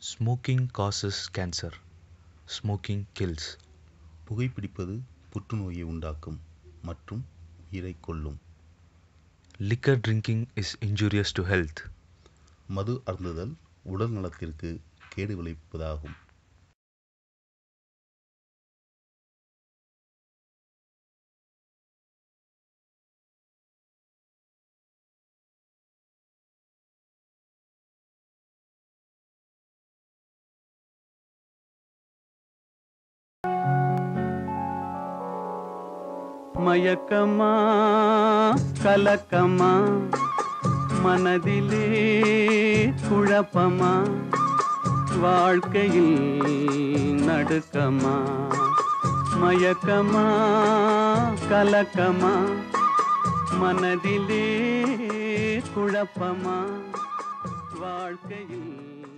smoking causes cancer smoking kills புகைப்பிடிப்பது புற்றுநோயை உண்டாக்கும் மற்றும் உயிரை கொல்லும் liquor drinking is injurious to health மது அருந்துதல் உடல் நலத்திற்கு கேடு விளைவிப்பதாகும் மயக்கமா கலக்கமா மனதிலே குழப்பமா வாழ்க்கையில் நடுக்கமா மயக்கமா கலக்கமா மனதிலே குழப்பமா வாழ்க்கையில்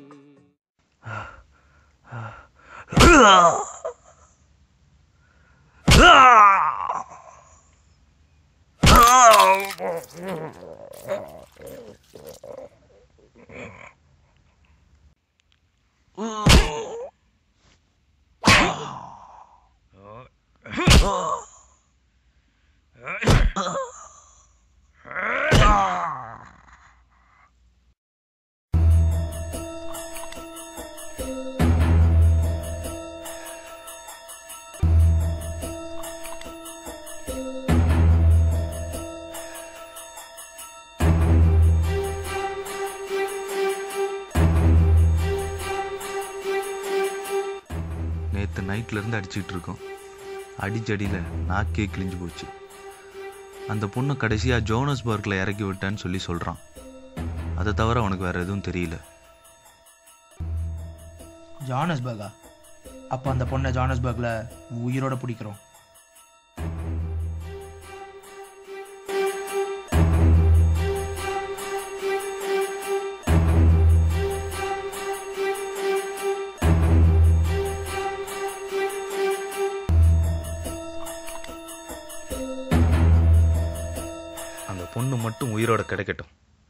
நேற்று நைட்லேருந்து அடிச்சிட்டு இருக்கோம் அடிச்சடியில் நாக்கே கிழிஞ்சு போச்சு அந்த பொண்ணு கடைசியாக ஜோனஸ்பர்க்கில் இறக்கி விட்டேன்னு சொல்லி சொல்கிறான் அதை தவிர அவனுக்கு வேறு எதுவும் தெரியல ஜானஸ்பர்கா அப்போ அந்த பொண்ணை ஜானஸ்பர்கில் உயிரோட பிடிக்கிறோம் அந்த பொண்ணு மட்டும் உயிரோட கிடைக்கட்டும்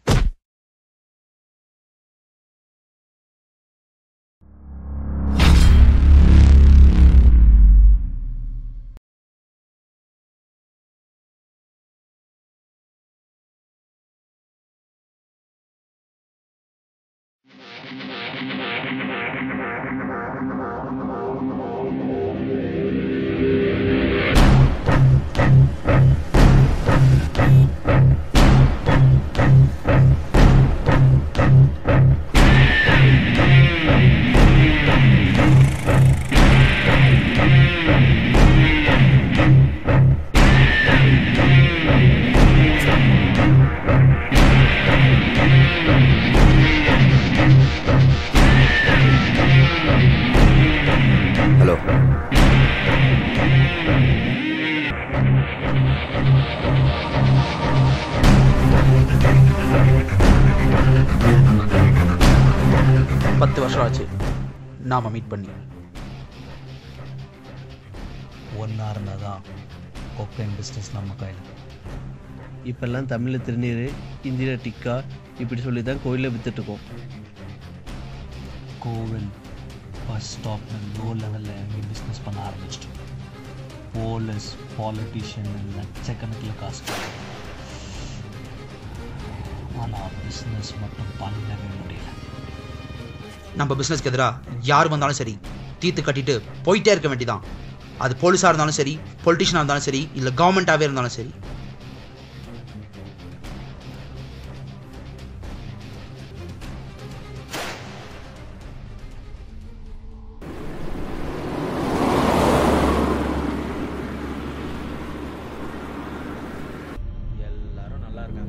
ஹலோ பத்து வருஷம் ஆச்சு நாம மீட் பண்ணி ஒன்றா இருந்தால் தான் கொக்கைன் பிஸ்னஸ் நம்ம கையில் இப்பெல்லாம் தமிழில் திருநீர் ஹிந்தியில் டிக்கா இப்படி சொல்லி தான் கோயிலில் விற்றுட்ருக்கோம் கோவில் பஸ் ஸ்டாப்னு லோ லெவலில் இறங்கி பிஸ்னஸ் பண்ண ஆரம்பிச்சிட்டோம் போலீஸ் பாலிட்டிஷியன் லட்சக்கணக்கில் காசு ஆனால் பிஸ்னஸ் மட்டும் பண்ணவே முடியல நம்ம பிஸ்னஸ்க்கு எதிராக யார் வந்தாலும் சரி தீர்த்து கட்டிட்டு போயிட்டே இருக்க வேண்டியதான் அது போலீஸாக இருந்தாலும் சரி பொலிட்டிஷியனாக இருந்தாலும் சரி இல்லை கவர்மெண்ட்டாகவே இருந்தாலும் சரி எல்லாரும் நல்லா இருக்காங்க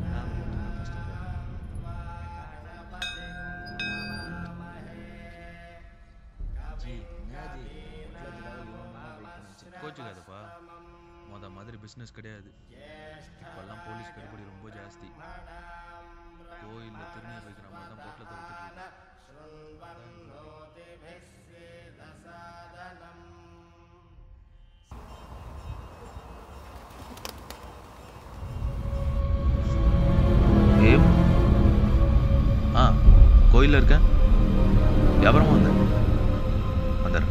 கோச்சுக்காதப்பா மொத மாதிரி பிஸ்னஸ் கிடையாது இப்போல்லாம் போலீஸ் கடுப்படி ரொம்ப ஜாஸ்தி கோயிலில் திருநீர் வைக்கிற மாதிரி தான் பொட்டலத்தை விட்டுட்டு கோயிலில் இருக்கேன் வியாபாரமா வந்தேன் வந்துடுறேன்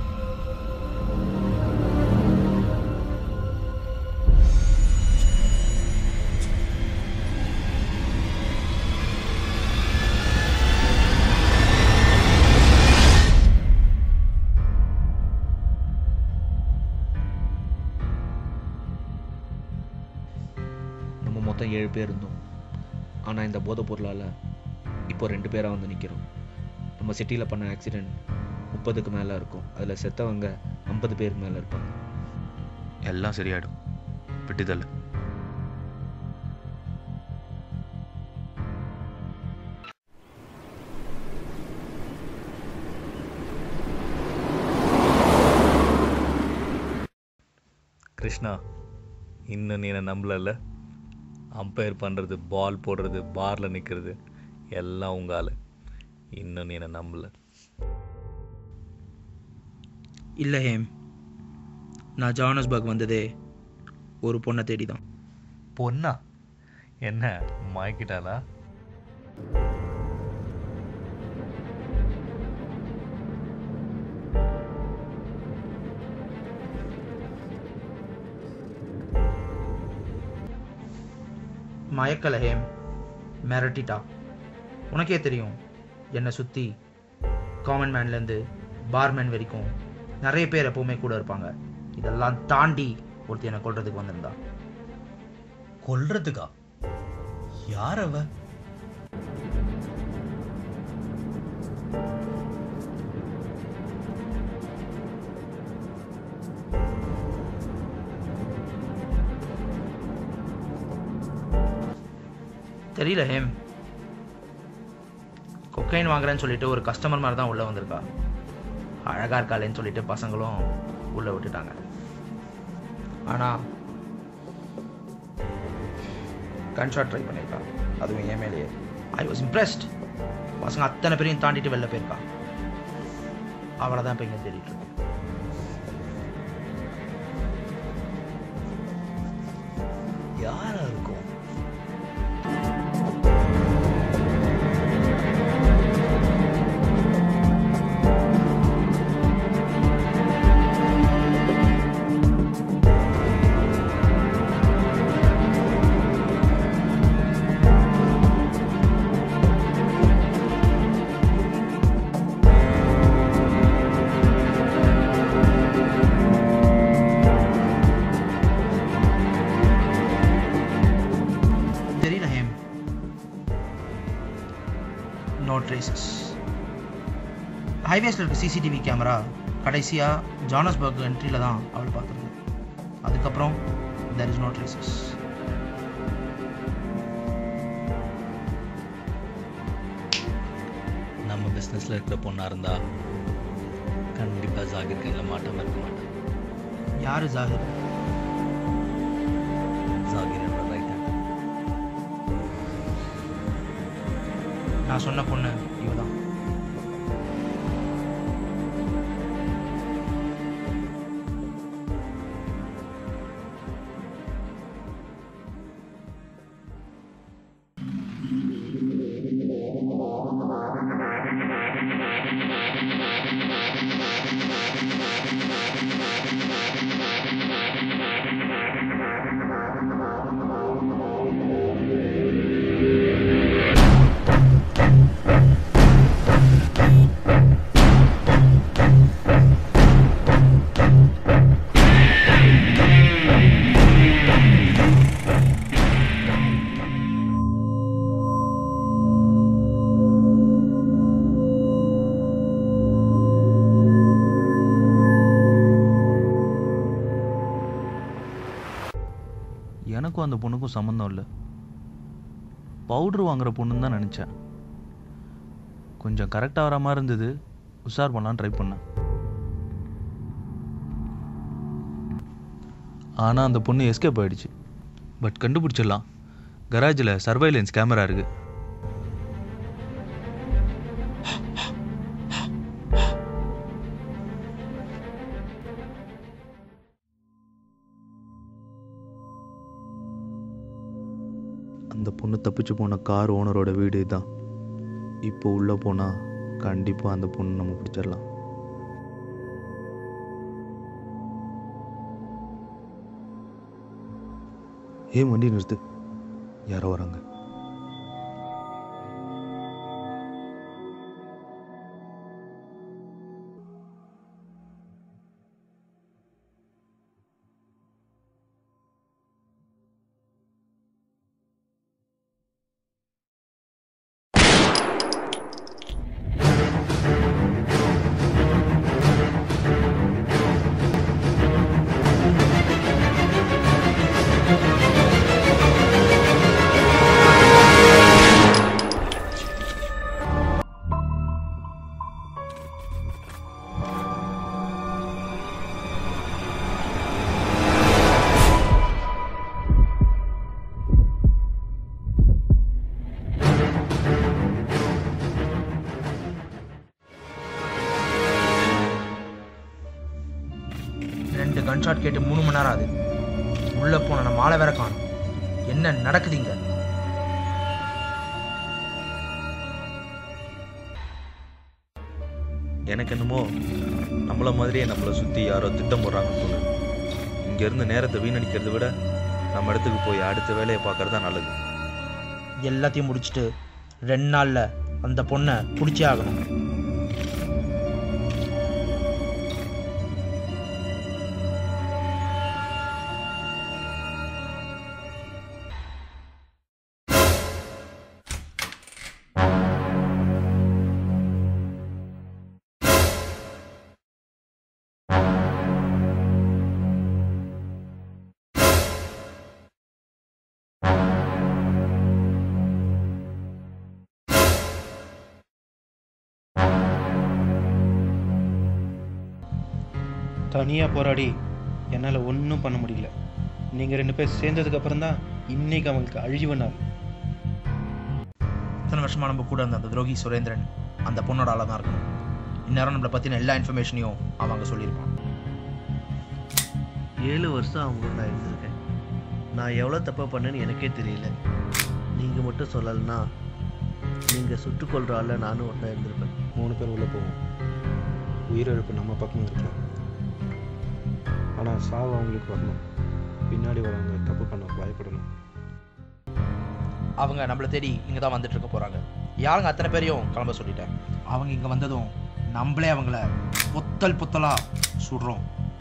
நம்ம மொத்தம் ஏழு பேர் இருந்தோம் ஆனால் இந்த போதைப் பொருளால் இப்போ ரெண்டு பேராக வந்து நிற்கிறோம் நம்ம சிட்டியில் பண்ண ஆக்சிடெண்ட் முப்பதுக்கு மேலே இருக்கும் அதில் செத்தவங்க ஐம்பது பேருக்கு மேலே இருப்பாங்க எல்லாம் சரியாயிடும் விட்டுதல்ல கிருஷ்ணா இன்னும் நீ என்னை நம்பலல்ல அம்பையர் பண்ணுறது பால் போடுறது பாரில் நிற்கிறது எல்லாம் உங்க ஆளு இன்னும் நீ என்னை நம்பல இல்லை ஹேம் நான் ஜானஸ்பர்க் வந்ததே ஒரு பொண்ணை தேடி தான் பொண்ணா என்ன மாய்க்கிட்டாளா மயக்கல ஹேம் மிரட்டிட்டா உனக்கே தெரியும் என்னை சுற்றி காமன் மேன்லேருந்து பார்மேன் வரைக்கும் நிறைய பேர் எப்போவுமே கூட இருப்பாங்க இதெல்லாம் தாண்டி ஒருத்தி என்னை கொல்றதுக்கு வந்திருந்தா கொல்றதுக்கா யார் அவ தெரியல ஹேம் கொக்கைன் வாங்குறேன்னு சொல்லிட்டு ஒரு கஸ்டமர் மாதிரி தான் உள்ளே வந்திருக்கா அழகா இருக்காளேன்னு சொல்லிட்டு பசங்களும் உள்ளே விட்டுட்டாங்க ஆனால் கன்ஷாட் ட்ரை பண்ணியிருக்கா அதுவும் என் மேலேயே ஐ வாஸ் இம்ப்ரெஸ்ட் பசங்க அத்தனை பேரையும் தாண்டிட்டு வெளில போயிருக்கா அவளை தான் இப்போ இங்கே தேடிட்டு இருக்கேன் யாரா இருக்கும் தெரியல ஹேம் நோ ட்ரேசஸ் ஹைவேஸில் இருக்க சிசிடிவி கேமரா கடைசியாக ஜானஸ்பர்க் என்ட்ரியில் தான் அவள் பார்த்துருக்கு அதுக்கப்புறம் தெர் இஸ் நோ ட்ரேசஸ் நம்ம பிஸ்னஸில் இருக்கிற பொண்ணாக இருந்தா கண்டிப்பாக ஜாகிர் கையில் மாட்டாமல் இருக்க மாட்டேன் யார் ஜாகிர் ஜாகிர் என்னோட ரைட் ஹேண்ட் நான் சொன்ன பொண்ணு இவ தான் எனக்கும் அந்த பொண்ணுக்கும் சம்மந்தம் இல்லை பவுடர் வாங்குற பொண்ணுன்னு தான் நினச்சேன் கொஞ்சம் கரெக்டாக வர மாதிரி இருந்தது உஷார் பண்ணலான்னு ட்ரை பண்ணேன் ஆனால் அந்த பொண்ணு எஸ்கேப் ஆயிடுச்சு பட் கண்டுபிடிச்சிடலாம் கராஜில் சர்வைலன்ஸ் கேமரா இருக்கு அந்த பொண்ணு தப்பிச்சு போன கார் ஓனரோட வீடு தான் இப்போ உள்ளே போனால் கண்டிப்பாக அந்த பொண்ணு நம்ம பிடிச்சிடலாம் ஏன் வண்டி நிறுத்து யாரோ வராங்க ரெண்டு கன்ஷாட் கேட்டு மூணு மணி நேரம் ஆகுது உள்ள போன நம்ம ஆளை வேற காணும் என்ன நடக்குதுங்க எனக்கு என்னமோ நம்மள மாதிரியே நம்மளை சுற்றி யாரோ திட்டம் போடுறாங்கன்னு தோணுது இங்கேருந்து நேரத்தை வீணடிக்கிறதை விட நம்ம இடத்துக்கு போய் அடுத்த வேலையை பார்க்கறது தான் நல்லது எல்லாத்தையும் முடிச்சுட்டு ரெண்டு நாள்ல அந்த பொண்ணை பிடிச்சே ஆகணும் தனியாக போராடி என்னால் ஒன்றும் பண்ண முடியல நீங்கள் ரெண்டு பேர் சேர்ந்ததுக்கு அப்புறம் தான் இன்னைக்கு அவங்களுக்கு அழிவு நாள் இத்தனை வருஷமா நம்ம கூட இருந்த அந்த துரோகி சுரேந்திரன் அந்த பொண்ணோட ஆளாக தான் இருக்கணும் இந்நேரம் நம்மளை பற்றின எல்லா இன்ஃபர்மேஷனையும் அவங்க சொல்லியிருப்பான் ஏழு வருஷம் அவங்க கூட நான் இருந்திருக்கேன் நான் எவ்வளோ தப்பு பண்ணேன்னு எனக்கே தெரியல நீங்கள் மட்டும் சொல்லலைன்னா நீங்கள் சுட்டுக் கொள்ற ஆள்ல நானும் ஒன்றா இருந்திருப்பேன் மூணு பேர் உள்ளே போவோம் உயிரிழப்பு நம்ம பக்கம் இருக்கலாம் ஆனால் சாவு அவங்களுக்கு வரணும் பின்னாடி வரவங்க தப்பு பண்ண பயப்படணும் அவங்க நம்மளை தேடி இங்கே தான் வந்துட்டு இருக்க போகிறாங்க யாருங்க அத்தனை பேரையும் கிளம்ப சொல்லிட்டேன் அவங்க இங்கே வந்ததும் நம்மளே அவங்கள பொத்தல் பொத்தலாக சுடுறோம்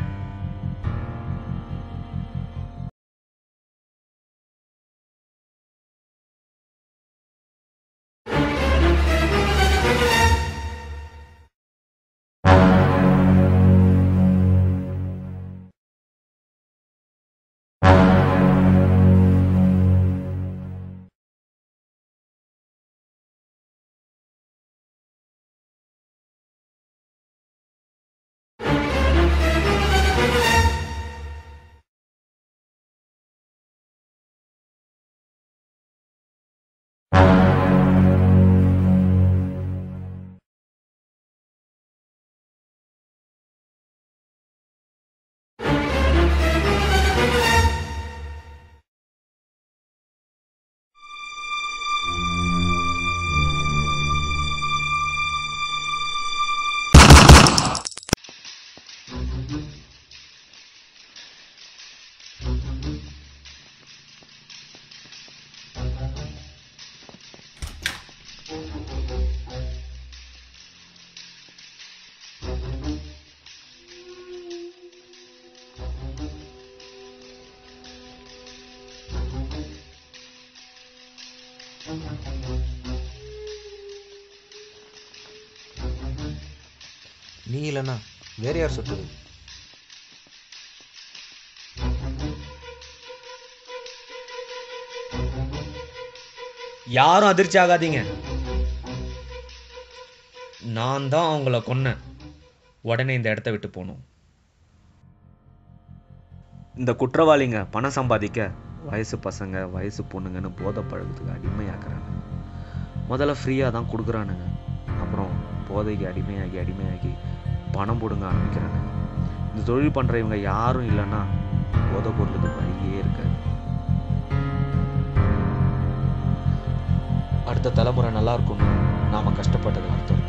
நீ இல்லைன்னா வேற யார் சுட்டது யாரும் அதிர்ச்சி ஆகாதீங்க நான் தான் அவங்கள கொன்னேன் உடனே இந்த இடத்த விட்டு போகணும் இந்த குற்றவாளிங்க பணம் சம்பாதிக்க வயசு பசங்க வயசு பொண்ணுங்கன்னு போதை பழக்கத்துக்கு அடிமையாக்குறாங்க முதல்ல ஃப்ரீயாக தான் கொடுக்குறானுங்க அப்புறம் போதைக்கு அடிமையாகி அடிமையாகி பணம் போடுங்க ஆரம்பிக்கிறாங்க இந்த தொழில் பண்ணுற இவங்க யாரும் இல்லைன்னா போதை பொருளுக்கு வழியே இருக்காது அடுத்த தலைமுறை நல்லா இருக்கும்னு நாம கஷ்டப்பட்டது அர்த்தம்